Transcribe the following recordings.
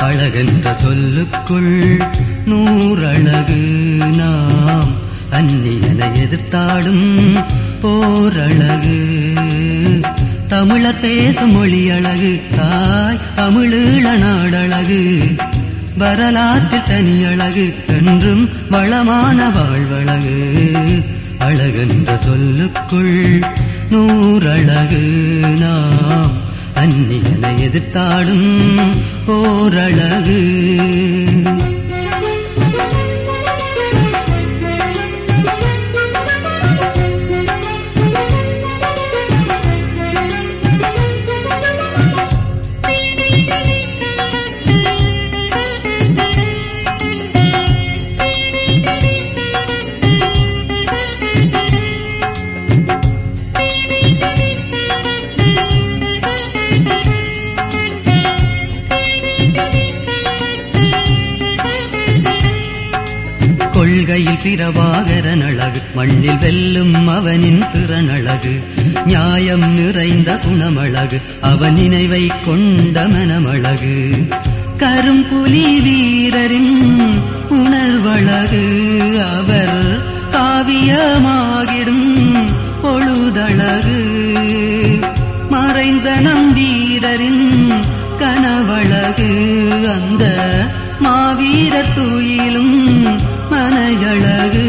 அழகென்ற சொல்லுக்குள் நூறழகு நாம் அந்நியனை எதிர்த்தாடும் போரழகு தமிழ பேசும் மொழி அழகு தாய் தமிழீழ நாடழகு வரலாற்றில் தனி அழகு என்றும் வளமான வாழ்வழகு அழகென்ற சொல்லுக்குள் நூறழகு நாம் அந்நியனை எதிர்த்தாடும் ஓரழகு கொள்கையில் பிரபாகரன் அழகு மண்ணில் வெல்லும் அவனின் திறனழகு நியாயம் நிறைந்த குணமழகு அவன் நினைவை கொண்ட மனமழகு கரும்புலி வீரரின் உணர்வழகு அவர் காவியமாகிடும் பொழுதழகு மறைந்த நம் வீரரின் கனவழகு அந்த மாவீரர் துயிலும் மனையழகு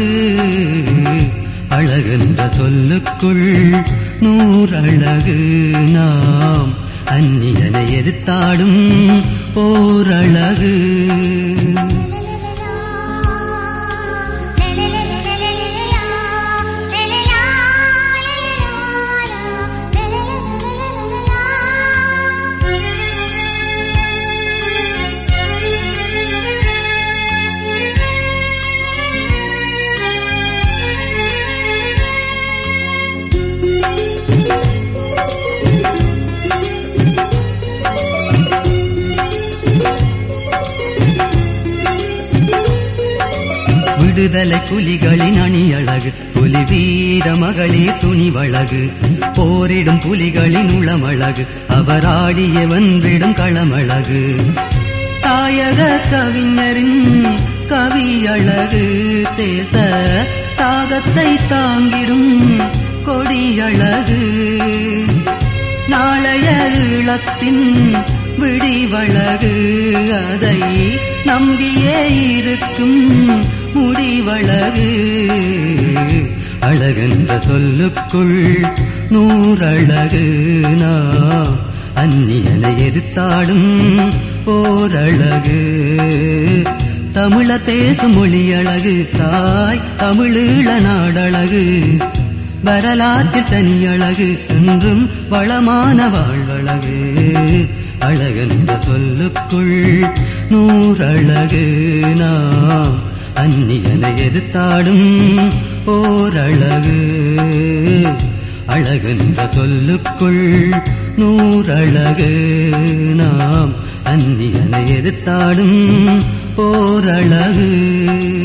அழகென்ற சொல்லுக்குள் நூறழகு நாம் அந்நியனை எதிர்த்தாடும் போரழகு விடுதலை புலிகளின் அணியழகு புலி வீர மகளிர் துணிவழகு போரிடும் புலிகளின் உளமழகு அவராடிய வென்றிடும் களமழகு தாயக கவிஞரின் கவியழகு தேச தாகத்தை தாங்கிடும் கொடியழகு நாளைய ஈழத்தின் விடிவழகு அதை நம்பியே இருக்கும் முடிவழகு அழகென்ற சொல்லுக்குள் நூறழகு நாம் அந்நியனை எதிர்த்தாடும் போரழகு தமிழ பேசும் மொழி அழகு தாய் தமிழீழ நாடழகு வரலாற்றில் தனி அழகு என்றும் வளமான வாழ்வழகு அழகென்ற சொல்லுக்குள் நூறழகு நாம் அந்நியனை எதிர்த்தாடும் ஓரழகு அழகென்ற சொல்லுக்குள் நூறழகு நாம் அந்நியனை எதிர்த்தாடும் ஓரழகு